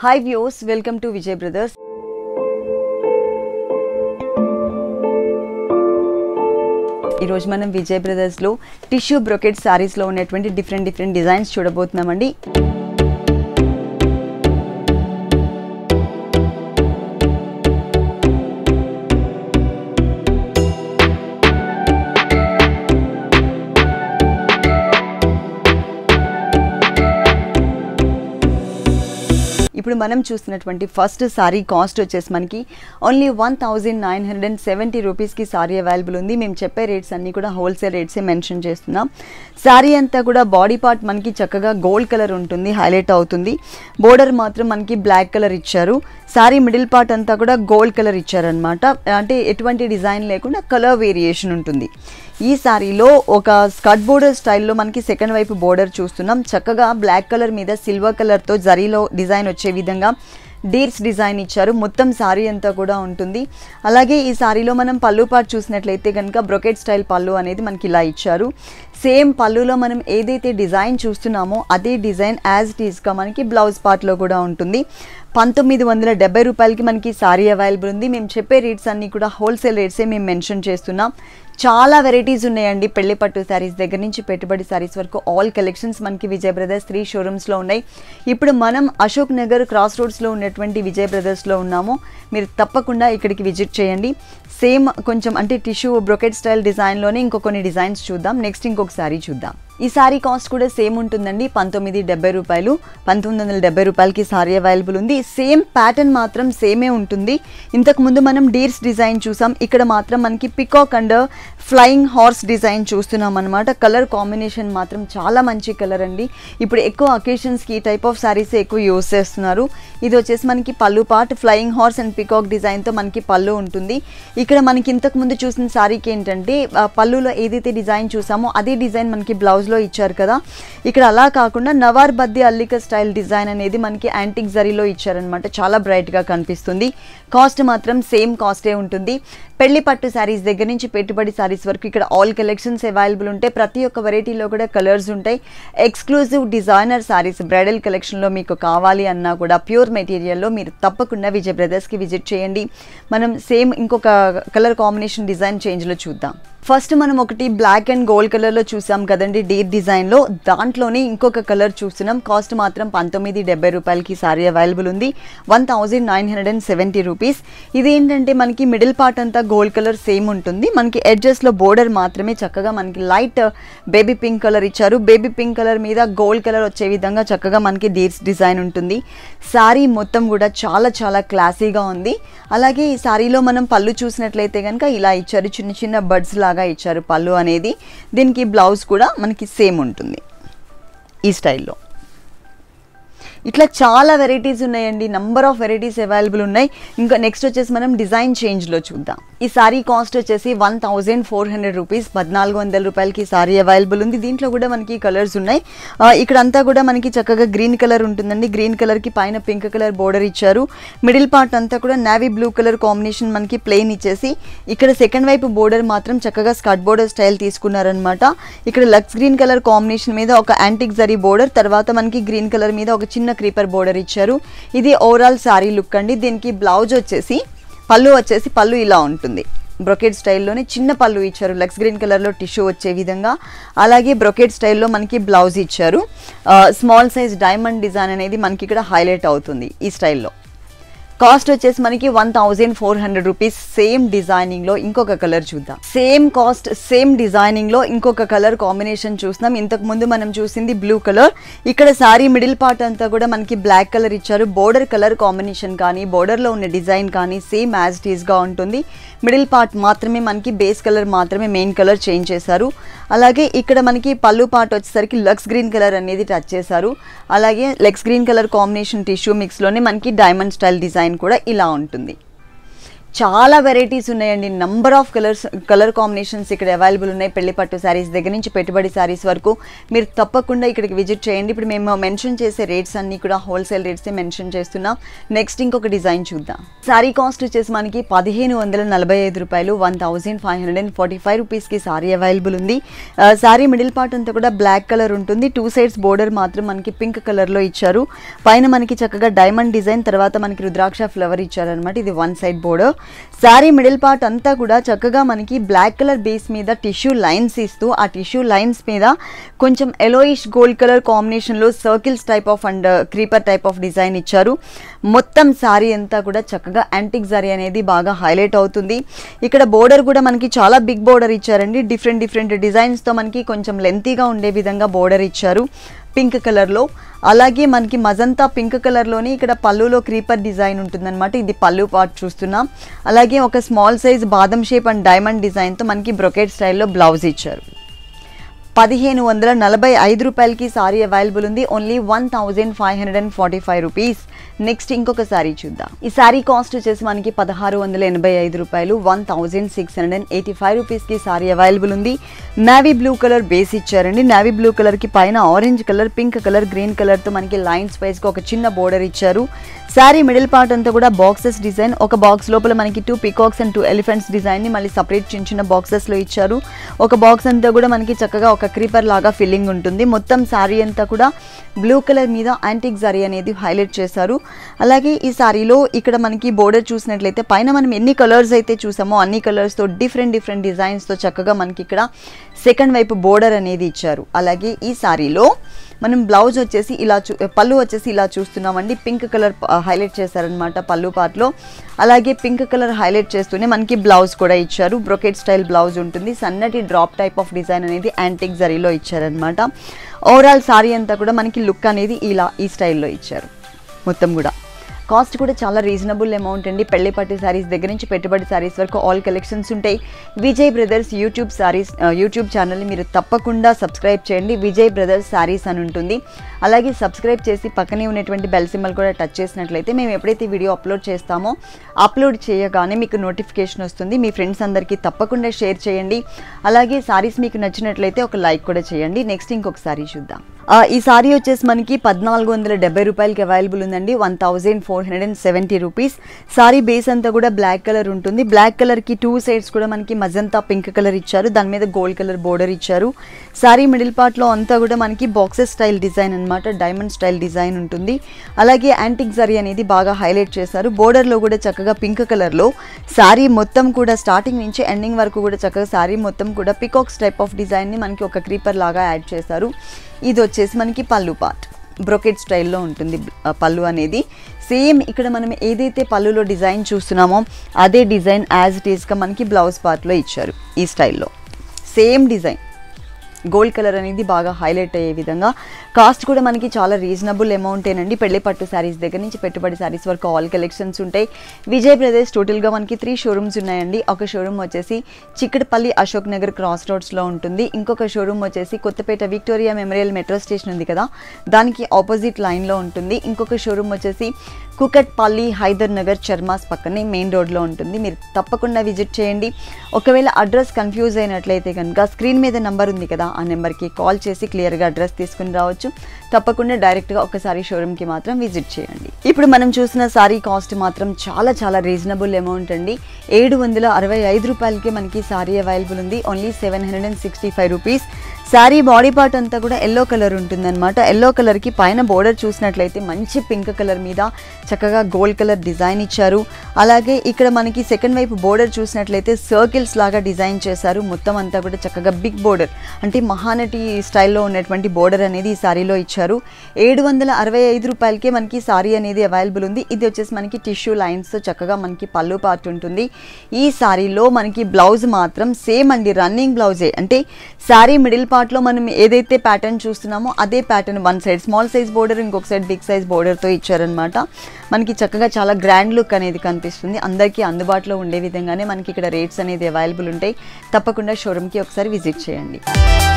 hi views welcome to Vijay brothers ఈరోజు మనం Vijay బ్రదర్స్లో tissue brocade శారీస్లో ఉన్నటువంటి డిఫరెంట్ డిఫరెంట్ డిజైన్స్ చూడబోతున్నామండి ఇప్పుడు మనం చూస్తున్నటువంటి ఫస్ట్ సారీ కాస్ట్ వచ్చేసి మనకి only one thousand nine hundred and seventy రూపీస్కి సారీ అవైలబుల్ ఉంది మేము చెప్పే రేట్స్ అన్నీ కూడా హోల్సేల్ రేట్సే మెన్షన్ చేస్తున్నాం సారీ అంతా కూడా బాడీ పార్ట్ మనకి చక్కగా గోల్డ్ కలర్ ఉంటుంది హైలైట్ అవుతుంది బోర్డర్ మాత్రం మనకి బ్లాక్ కలర్ ఇచ్చారు సారీ మిడిల్ పార్ట్ అంతా కూడా గోల్డ్ కలర్ ఇచ్చారనమాట అంటే ఎటువంటి డిజైన్ లేకుండా కలర్ వేరియేషన్ ఉంటుంది ఈ సారీలో ఒక స్కర్ట్ బోర్డర్ స్టైల్లో మనకి సెకండ్ వైపు బోర్డర్ చూస్తున్నాం చక్కగా బ్లాక్ కలర్ మీద సిల్వర్ కలర్తో జరీలో డిజైన్ వచ్చే విధంగా డీర్స్ డిజైన్ ఇచ్చారు మొత్తం సారీ అంతా కూడా ఉంటుంది అలాగే ఈ సారీలో మనం పళ్ళు పాటు చూసినట్లయితే కనుక బ్రొకెట్ స్టైల్ పళ్ళు అనేది మనకి ఇలా ఇచ్చారు సేమ్ పళ్ళులో మనం ఏదైతే డిజైన్ చూస్తున్నామో అదే డిజైన్ యాజ్ ఇట్ ఈస్గా మనకి బ్లౌజ్ పార్ట్లో కూడా ఉంటుంది పంతొమ్మిది వందల డెబ్బై రూపాయలకి మనకి సారీ అవైలబుల్ ఉంది మేము చెప్పే రేట్స్ అన్నీ కూడా హోల్సేల్ రేట్సే మేము మెన్షన్ చేస్తున్నాం చాలా వెరైటీస్ ఉన్నాయండి పెళ్లి పట్టు శారీస్ దగ్గర నుంచి పెట్టుబడి శారీస్ వరకు ఆల్ కలెక్షన్స్ మనకి విజయ్ బ్రదర్స్ త్రీ షోరూమ్స్లో ఉన్నాయి ఇప్పుడు మనం అశోక్ నగర్ క్రాస్ రోడ్స్లో ఉన్నటువంటి విజయ్ బ్రదర్స్లో ఉన్నాము మీరు తప్పకుండా ఇక్కడికి విజిట్ చేయండి సేమ్ కొంచెం అంటే టిష్యూ బ్రొకెట్ స్టైల్ డిజైన్లోనే ఇంకో కొన్ని డిజైన్స్ చూద్దాం నెక్స్ట్ ఇంకొక శారీ చూద్దాం ఈ సారీ కాస్ట్ కూడా సేమ్ ఉంటుందండి పంతొమ్మిది డెబ్బై రూపాయలు పంతొమ్మిది వందల డెబ్బై రూపాయలకి సారీ అవైలబుల్ ఉంది సేమ్ ప్యాటర్న్ మాత్రం సేమే ఉంటుంది ఇంతకు ముందు మనం డీర్స్ డిజైన్ చూసాం ఇక్కడ మాత్రం మనకి peacock and flying horse design చూస్తున్నాం అనమాట కలర్ కాంబినేషన్ మాత్రం చాలా మంచి కలర్ అండి ఇప్పుడు ఎక్కువ అకేషన్స్కి ఈ టైప్ ఆఫ్ శారీస్ ఎక్కువ యూస్ చేస్తున్నారు ఇది వచ్చేసి మనకి పళ్ళు part flying horse and peacock డిజైన్తో మనకి పళ్ళు ఉంటుంది ఇక్కడ మనకి ఇంతకు ముందు చూసిన శారీకి ఏంటంటే ఆ, పళ్ళులో ఏదైతే డిజైన్ చూసామో అదే డిజైన్ మనకి బ్లౌజ్లో ఇచ్చారు కదా ఇక్కడ అలా కాకుండా నవార్ బద్ది అల్లిక స్టైల్ డిజైన్ అనేది మనకి యాంటిక్ జరీలో ఇచ్చారనమాట చాలా బ్రైట్గా కనిపిస్తుంది కాస్ట్ మాత్రం సేమ్ కాస్టే ఉంటుంది పెళ్లి పట్టు శారీస్ దగ్గర నుంచి పెట్టుబడి శారీస్ వరకు ఇక్కడ ఆల్ కలెక్షన్స్ అవైలబుల్ ఉంటాయి ప్రతి ఒక్క వెరైటీలో కూడా కలర్స్ ఉంటాయి ఎక్స్క్లూజివ్ డిజైనర్ శారీస్ బ్రైడల్ కలెక్షన్లో మీకు కావాలి అన్నా కూడా ప్యూర్ మెటీరియల్లో మీరు తప్పకుండా విజయ్ బ్రదర్స్కి విజిట్ చేయండి మనం సేమ్ ఇంకొక కలర్ కాంబినేషన్ డిజైన్ చేంజ్లో చూద్దాం ఫస్ట్ మనం ఒకటి బ్లాక్ అండ్ గోల్డ్ కలర్లో చూసాం కదండి డీర్ డిజైన్లో దాంట్లోనే ఇంకొక కలర్ చూస్తున్నాం కాస్ట్ మాత్రం పంతొమ్మిది డెబ్బై రూపాయలకి సారీ అవైలబుల్ ఉంది one thousand nine hundred and seventy rupees ఇది ఏంటంటే మనకి మిడిల్ పార్ట్ అంతా గోల్డ్ కలర్ సేమ్ ఉంటుంది మనకి ఎడ్జెస్లో బోర్డర్ మాత్రమే చక్కగా మనకి లైట్ బేబీ పింక్ కలర్ ఇచ్చారు బేబీ పింక్ కలర్ మీద గోల్డ్ కలర్ వచ్చే విధంగా చక్కగా మనకి డీర్స్ డిజైన్ ఉంటుంది శారీ మొత్తం కూడా చాలా చాలా క్లాసీగా ఉంది అలాగే ఈ శారీలో మనం పళ్ళు చూసినట్లయితే కనుక ఇలా ఇచ్చారు చిన్న చిన్న బర్డ్స్ లాగా ఇచ్చారు పళ్ళు అనేది దీనికి బ్లౌజ్ కూడా మనకి సేమ్ ఉంటుంది ఈ స్టైల్లో ఇట్లా చాలా వెరైటీస్ ఉన్నాయండి నంబర్ ఆఫ్ వెరైటీస్ అవైలబుల్ ఉన్నాయి ఇంకా నెక్స్ట్ వచ్చేసి మనం డిజైన్ చేంజ్లో చూద్దాం ఈ సారీ కాస్ట్ వచ్చేసి one thousand four hundred rupees పద్నాలుగు వందల రూపాయలకి సారీ అవైలబుల్ ఉంది దీంట్లో కూడా మనకి కలర్స్ ఉన్నాయి ఆ, ఇక్కడ అంతా కూడా మనకి చక్కగా గ్రీన్ కలర్ ఉంటుందండి గ్రీన్ కలర్కి పైన పింక్ కలర్ బోర్డర్ ఇచ్చారు మిడిల్ పార్ట్ అంతా కూడా నావీ బ్లూ కలర్ కాంబినేషన్ మనకి ప్లెయిన్ ఇచ్చేసి ఇక్కడ సెకండ్ వైపు బోర్డర్ మాత్రం చక్కగా స్కర్ట్ బోర్డర్ స్టైల్ తీసుకున్నారనమాట ఇక్కడ లక్స్ గ్రీన్ కలర్ కాంబినేషన్ మీద ఒక యాంటిక్ జరీ బోర్డర్ తర్వాత మనకి గ్రీన్ కలర్ మీద ఒక చిన్న క్రీపర్ బోర్డర్ ఇచ్చారు ఇది ఓవరాల్ శారీ లుక్ అండి దీనికి బ్లౌజ్ వచ్చేసి పళ్ళు వచ్చేసి పళ్ళు ఇలా ఉంటుంది బ్రొకెట్ స్టైల్లోనే చిన్న పళ్ళు ఇచ్చారు లక్స్ గ్రీన్ కలర్లో టిష్యూ వచ్చే విధంగా అలాగే బ్రొకెట్ స్టైల్లో మనకి బ్లౌజ్ ఇచ్చారు స్మాల్ సైజ్ డైమండ్ డిజైన్ అనేది మనకి ఇక్కడ హైలైట్ అవుతుంది ఈ స్టైల్లో కాస్ట్ వచ్చేసి మనకి one thousand four hundred rupees same designing లో ఇంకొక కలర్ చూద్దాం సేమ్ కాస్ట్ సేమ్ డిజైనింగ్ లో ఇంకొక కలర్ కాంబినేషన్ చూస్తున్నాం ఇంతకు ముందు మనం చూసింది బ్లూ కలర్ ఇక్కడ సారీ మిడిల్ పార్ట్ అంతా కూడా మనకి బ్లాక్ కలర్ ఇచ్చారు బోర్డర్ కలర్ కాంబినేషన్ కానీ బోర్డర్ లో ఉన్న డిజైన్ కానీ సేమ్ యాజ్ ఇట్ ఈస్ గా ఉంటుంది మిడిల్ పార్ట్ మాత్రమే మనకి బేస్ కలర్ మాత్రమే మెయిన్ కలర్ చేంజ్ చేశారు అలాగే ఇక్కడ మనకి పళ్ళు పార్ట్ వచ్చేసరికి లక్స్ గ్రీన్ కలర్ అనేది టచ్ చేశారు అలాగే లెక్స్ గ్రీన్ కలర్ కాంబినేషన్ టిష్యూ మిక్స్లోనే మనకి డైమండ్ స్టైల్ డిజైన్ కూడా ఇలా ఉంటుంది చాలా వెరైటీస్ ఉన్నాయండి number of colours colour combinations ఇక్కడ అవైలబుల్ ఉన్నాయి పెళ్లి పట్టు శారీస్ దగ్గర నుంచి పెట్టుబడి శారీస్ వరకు మీరు తప్పకుండా ఇక్కడికి విజిట్ చేయండి ఇప్పుడు మేము మెన్షన్ చేసే రేట్స్ అన్ని కూడా హోల్సేల్ రేట్స్ మెన్షన్ చేస్తున్నాం నెక్స్ట్ ఇంకొక డిజైన్ చూద్దాం శారీ కాస్ట్ వచ్చేసి మనకి పదిహేను వందల నలభై ఐదు రూపాయలు one thousand five hundred and forty five రూపీస్కి శారీ అవైలబుల్ ఉంది శారీ మిడిల్ పార్ట్ అంతా కూడా బ్లాక్ కలర్ ఉంటుంది టూ సైడ్స్ బోర్డర్ మాత్రం మనకి పింక్ కలర్లో ఇచ్చారు పైన మనకి చక్కగా డైమండ్ డిజైన్ తర్వాత మనకి రుద్రాక్ష ఫ్లవర్ ఇచ్చారనమాట ఇది one side border sari middle part అంతా కూడా చక్కగా మనకి బ్లాక్ కలర్ బేస్ మీద టిష్యూ లైన్స్ ఇస్తూ ఆ టిష్యూ లైన్స్ మీద కొంచెం ఎలోయిష్ గోల్డ్ కలర్ కాంబినేషన్లో circles type of and creeper type of design ఇచ్చారు మొత్తం శారీ అంతా కూడా చక్కగా యాంటిక్ శారీ అనేది బాగా హైలైట్ అవుతుంది ఇక్కడ బోర్డర్ కూడా మనకి చాలా బిగ్ బోర్డర్ ఇచ్చారండి డిఫరెంట్ డిఫరెంట్ డిజైన్స్తో మనకి కొంచెం లెంతీగా ఉండే విధంగా బోర్డర్ ఇచ్చారు పింక్ కలర్లో అలాగే మనకి మజంతా పింక్ కలర్లోని ఇక్కడ పళ్ళులో క్రీపర్ డిజైన్ ఉంటుందన్నమాట ఇది పళ్ళు పార్ట్ చూస్తున్నాం అలాగే ఒక స్మాల్ సైజ్ బాదం షేప్ అండ్ డైమండ్ డిజైన్తో మనకి బ్రొకెట్ స్టైల్లో బ్లౌజ్ ఇచ్చారు పదిహేను వందల నలభై ఐదు రూపాయలకి సారీ అవైలబుల్ ఉంది only one thousand five hundred and forty five rupees next ఇంకొక సారీ చూద్దాం ఈ సారీ కాస్ట్ వచ్చేసి మనకి పదహారు వందల ఎనభై ఐదు రూపాయలు one thousand six hundred and eighty five రూపీస్కి సారీ అవైలబుల్ ఉంది నావీ బ్లూ కలర్ బేస్ ఇచ్చారండి నావీ బ్లూ కలర్కి పైన orange colour pink colour green కలర్తో మనకి లైన్స్ వైజ్గా ఒక చిన్న బోర్డర్ ఇచ్చారు శారీ మిడిల్ పార్ట్ అంతా కూడా బాక్సెస్ డిజైన్ ఒక బాక్స్ లోపల మనకి two peacocks and two elephants డిజైన్ని మళ్ళీ సపరేట్ చిన్న చిన్న బాక్సెస్లో ఇచ్చారు ఒక బాక్స్ అంతా కూడా మనకి చక్కగా ఒక క్రీపర్ లాగా ఫిల్లింగ్ ఉంటుంది మొత్తం శారీ అంతా కూడా బ్లూ కలర్ మీద యాంటిక్ శారీ అనేది హైలైట్ చేశారు అలాగే ఈ శారీలో ఇక్కడ మనకి బోర్డర్ చూసినట్లయితే పైన మనం ఎన్ని కలర్స్ అయితే చూసామో అన్ని కలర్స్తో డిఫరెంట్ డిఫరెంట్ డిజైన్స్తో చక్కగా మనకి ఇక్కడ సెకండ్ వైపు బోర్డర్ అనేది ఇచ్చారు అలాగే ఈ శారీలో మనం బ్లౌజ్ వచ్చేసి ఇలా చూ పళ్ళు వచ్చేసి ఇలా చూస్తున్నామండి పింక్ కలర్ హైలైట్ చేశారనమాట పళ్ళు పార్ట్లో అలాగే పింక్ కలర్ హైలైట్ చేస్తూనే మనకి బ్లౌజ్ కూడా ఇచ్చారు బ్రొకెట్ స్టైల్ బ్లౌజ్ ఉంటుంది సన్నటి డ్రాప్ టైప్ ఆఫ్ డిజైన్ అనేది యాంటిక్ జరీలో ఇచ్చారనమాట ఓవరాల్ సారీ అంతా కూడా మనకి లుక్ అనేది ఇలా ఈ స్టైల్లో ఇచ్చారు మొత్తం కూడా కాస్ట్ కూడా చాలా రీజనబుల్ అమౌంట్ అండి పెళ్లి పట్టు శారీస్ దగ్గర నుంచి పెట్టుబడి శారీస్ వరకు ఆల్ కలెక్షన్స్ ఉంటాయి Vijay brothers YouTube saris YouTube ఛానల్ని మీరు తప్పకుండా సబ్స్క్రైబ్ చేయండి విజయ్ బ్రదర్స్ శారీస్ అని ఉంటుంది అలాగే సబ్స్క్రైబ్ చేసి పక్కనే ఉన్నటువంటి బెల్ సింబల్ కూడా టచ్ చేసినట్లయితే మేము ఎప్పుడైతే వీడియో అప్లోడ్ చేస్తామో అప్లోడ్ చేయగానే మీకు నోటిఫికేషన్ వస్తుంది మీ ఫ్రెండ్స్ అందరికీ తప్పకుండా షేర్ చేయండి అలాగే శారీస్ మీకు నచ్చినట్లయితే ఒక లైక్ కూడా చేయండి నెక్స్ట్ ఇంకొక సారీ చూద్దాం ఆ, ఈ సారీ వచ్చేసి మనకి పద్నాలుగు వందల డెబ్బై రూపాయలకి అవైలబుల్ ఉందండి one thousand four hundred and seventy rupees sari base అంతా కూడా బ్లాక్ కలర్ ఉంటుంది బ్లాక్ కలర్కి టూ సైడ్స్ కూడా మనకి మజంతా పింక్ కలర్ ఇచ్చారు దాని మీద గోల్డ్ కలర్ బోర్డర్ ఇచ్చారు సారీ మిడిల్ పార్ట్లో అంతా కూడా మనకి బాక్సెస్ స్టైల్ డిజైన్ అనమాట డైమండ్ స్టైల్ డిజైన్ ఉంటుంది అలాగే యాంటిక్ జరీ అనేది బాగా హైలైట్ చేశారు బోర్డర్లో కూడా చక్కగా పింక్ కలర్లో సారీ మొత్తం కూడా స్టార్టింగ్ నుంచి ఎండింగ్ వరకు కూడా చక్కగా సారీ మొత్తం కూడా పికాక్స్ టైప్ ఆఫ్ డిజైన్ని మనకి ఒక క్రీపర్ లాగా యాడ్ చేశారు ఇది వచ్చేసి మనకి పళ్ళు పార్ట్ బ్రొకెట్ స్టైల్లో ఉంటుంది ఆ, పళ్ళు అనేది సేమ్ ఇక్కడ మనం ఏదైతే పళ్ళులో డిజైన్ చూస్తున్నామో అదే డిజైన్ యాజ్ ఇట్ ఈస్గా మనకి బ్లౌజ్ పార్ట్లో ఇచ్చారు ఈ స్టైల్లో సేమ్ డిజైన్ గోల్డ్ కలర్ అనేది బాగా హైలైట్ అయ్యే విధంగా కాస్ట్ కూడా మనకి చాలా రీజనబుల్ అమౌంటేనండి పెళ్లి పట్టు శారీస్ దగ్గర నుంచి పెట్టుబడి శారీస్ వరకు ఆల్ కలెక్షన్స్ ఉంటాయి విజయ్ ప్రదేశ్ టోటల్గా మనకి త్రీ షోరూమ్స్ ఉన్నాయండి ఒక షోరూమ్ వచ్చేసి చిక్కడపల్లి అశోక్ నగర్ క్రాస్ రోడ్స్లో ఉంటుంది ఇంకొక షోరూమ్ వచ్చేసి Kothapet Victoria Memorial metro station ఉంది కదా దానికి ఆపోజిట్ లైన్లో ఉంటుంది ఇంకొక షోరూమ్ వచ్చేసి కుకట్పల్లి హైదర్ నగర్ చర్మాస్ పక్కనే మెయిన్ రోడ్లో ఉంటుంది మీరు తప్పకుండా విజిట్ చేయండి ఒకవేళ అడ్రస్ కన్ఫ్యూజ్ అయినట్లయితే కనుక స్క్రీన్ మీద నెంబర్ ఉంది కదా ఆ నెంబర్కి కాల్ చేసి క్లియర్గా అడ్రస్ తీసుకుని రావచ్చు తప్పకుండా డైరెక్ట్గా ఒకసారి షోరూమ్కి మాత్రం విజిట్ చేయండి ఇప్పుడు మనం చూసిన సారీ కాస్ట్ మాత్రం చాలా చాలా రీజనబుల్ అమౌంట్ అండి ఏడు వందల అరవై ఐదు రూపాయలకి మనకి సారీ అవైలబుల్ ఉంది only seven hundred and sixty five rupees sari body part అంతా కూడా ఎల్లో కలర్ ఉంటుందన్నమాట ఎల్లో కలర్కి పైన బోర్డర్ చూసినట్లయితే మంచి పింక్ కలర్ మీద చక్కగా గోల్డ్ కలర్ డిజైన్ ఇచ్చారు అలాగే ఇక్కడ మనకి సెకండ్ వైపు బోర్డర్ చూసినట్లయితే సర్కిల్స్ లాగా డిజైన్ చేశారు మొత్తం అంతా కూడా చక్కగా బిగ్ బోర్డర్ అంటే మహానటి స్టైల్లో ఉన్నటువంటి బోర్డర్ అనేది ఈ సారీలో ఇచ్చారు ఏడు వందల అరవై ఐదు రూపాయలకే మనకి సారీ అనేది అవైలబుల్ ఉంది ఇది వచ్చేసి మనకి టిష్యూ లైన్స్ చక్కగా మనకి పళ్ళు పార్ట్ ఉంటుంది ఈ సారీలో మనకి బ్లౌజ్ మాత్రం సేమ్ అండి రన్నింగ్ బ్లౌజే అంటే శారీ మిడిల్ పార్ట్లో మనం ఏదైతే ప్యాటర్న్ చూస్తున్నామో అదే pattern one side small size border ఇంకొక సైడ్ బిగ్ సైజ్ బోర్డర్తో ఇచ్చారనమాట మనకి చక్కగా చాలా గ్రాండ్ లుక్ అనేది కనిపిస్తుంది అందరికీ అందుబాటులో ఉండే విధంగానే మనకి ఇక్కడ రేట్స్ అనేది అవైలబుల్ ఉంటాయి తప్పకుండా షోరూమ్కి ఒకసారి విజిట్ చేయండి